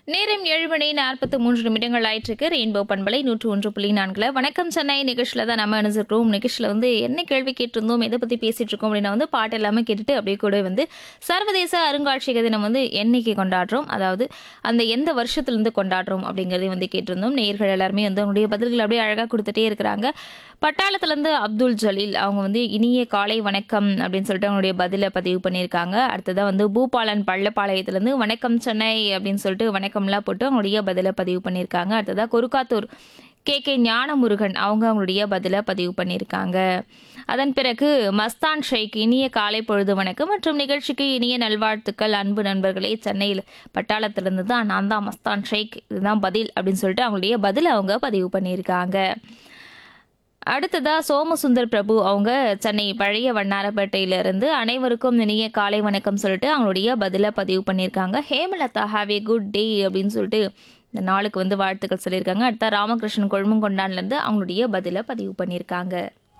நேரம் ஏழு மணி நாற்பத்தி மூன்று நிமிடங்கள் ஆயிட்டிருக்கு ரெயின்போ பண்பலை நூற்று ஒன்று புள்ளி நான்குல வணக்கம் சென்னை நிகழ்ச்சியில் தான் நம்ம இணைஞ்சிருக்கிறோம் நிகழ்ச்சியில் வந்து என்ன கேள்வி கேட்டிருந்தோம் எதை பற்றி பேசிட்டு இருக்கோம் அப்படின்னா வந்து பாட்டு எல்லாமே கேட்டுட்டு அப்படியே கூட வந்து சர்வதேச அருங்காட்சியக தினம் வந்து என்னைக்கு கொண்டாடுறோம் அதாவது அந்த எந்த வருஷத்துலேருந்து கொண்டாடுறோம் அப்படிங்கிறதையும் வந்து கேட்டிருந்தோம் நேயர்கள் எல்லாருமே வந்து அவங்களுடைய பதில்கள் அப்படியே அழகாக கொடுத்துட்டே இருக்கிறாங்க பட்டாளத்துலேருந்து அப்துல் ஜலீல் அவங்க வந்து இனிய காலை வணக்கம் அப்படின்னு சொல்லிட்டு அவங்களுடைய பதிலை பதிவு பண்ணியிருக்காங்க அடுத்ததாக வந்து பூபாலன் பள்ளப்பாளையத்துலேருந்து வணக்கம் சென்னை அப்படின்னு சொல்லிட்டு வணக்கம்லாம் போட்டு அவங்களுடைய பதிலை பதிவு பண்ணியிருக்காங்க அடுத்ததாக கொருக்காத்தூர் கே கே ஞானமுருகன் அவங்க அவங்களுடைய பதிலை பதிவு பண்ணியிருக்காங்க அதன் பிறகு மஸ்தான் ஷேக் இனிய காலை பொழுது வணக்கம் மற்றும் நிகழ்ச்சிக்கு இனிய நல்வாழ்த்துக்கள் அன்பு நண்பர்களே சென்னையில் பட்டாளத்திலிருந்து தான் நான் தான் மஸ்தான் ஷேக் இதுதான் பதில் அப்படின்னு சொல்லிட்டு அவங்களுடைய பதிலை அவங்க பதிவு பண்ணியிருக்காங்க அடுத்ததா சோமசுந்தர் பிரபு அவங்க சென்னை பழைய வண்ணாரப்பேட்டையிலிருந்து அனைவருக்கும் இனிய காலை வணக்கம் சொல்லிட்டு அவங்களுடைய பதிலை பதிவு பண்ணியிருக்காங்க Hemalatha have a good day அப்படின்னு சொல்லிட்டு இந்த நாளுக்கு வந்து வாழ்த்துக்கள் சொல்லியிருக்காங்க அடுத்த ராமகிருஷ்ணன் கொழுமங்கொண்டான்லேருந்து அவங்களுடைய பதிலை பதிவு பண்ணியிருக்காங்க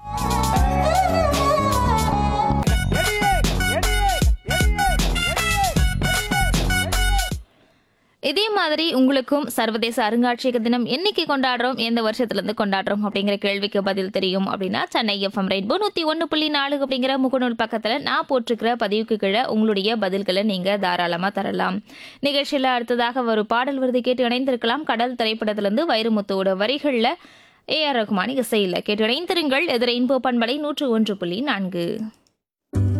இதே மாதிரி உங்களுக்கும் சர்வதேச அருங்காட்சியக தினம் என்னைக்கு கொண்டாடுறோம் எந்த வருஷத்துலேருந்து கொண்டாடுறோம் அப்படிங்கிற கேள்விக்கு பதில் தெரியும் அப்படின்னா சென்னை எஃப்எம் ரெயின்போ நூற்றி ஒன்று புள்ளி நாலு அப்படிங்கிற முகநூல் பக்கத்தில் நான் போட்டிருக்கிற பதிவுக்கு கீழே உங்களுடைய பதில்களை நீங்கள் தாராளமாக தரலாம் நிகழ்ச்சியில் அடுத்ததாக ஒரு பாடல் விருது கேட்டு இணைந்திருக்கலாம் கடல் திரைப்படத்திலிருந்து வைரமுத்துவோட வரிகளில் ஏஆர் ரகுமான் இசையில் கேட்டு இணைந்திருங்கள் எதிர இன்போ பண்பலை நூற்று ஒன்று புள்ளி நான்கு